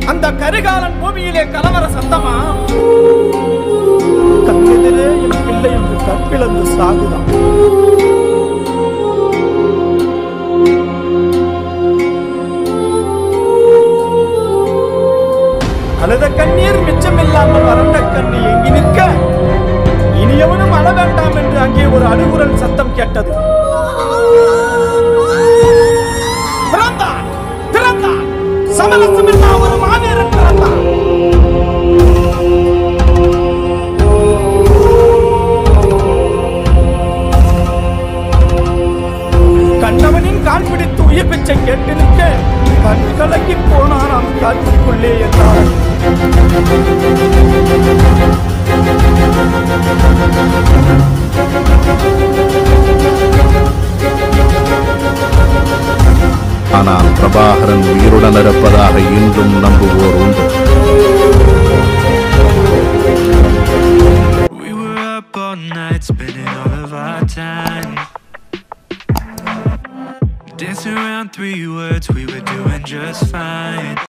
அந்த கரிகாலன் பூமியிலே கலவர சத்தமா கண்ணெதிரே என் பிள்ளை என்று கற்பிழந்து சாகுதான் அழுத கண்ணீர் மிச்சமில்லாமல் வறண்ட கண்ணி எங்கி நிற்க இனியவனும் அழ வேண்டாம் என்று அங்கே ஒரு அழுகுரல் சத்தம் கேட்டது பிறந்தான் பிறந்தான் சமரசமில்லா ஒரு மாவீரன் பிறந்தான் கண்டவனின் கால் பிடித்து உயிர் பிச்சை கேட்டு நிற்க கண் கலங்கி போனாராம் காட்டுக்குள்ளே என்றார் ஆனால் பிரபாகரன் உயிருடன் இருப்பதாக இன்றும் நம்புவோர் உண்டு We were up all night, spending all of our time. Dancing around three words, we were doing just fine.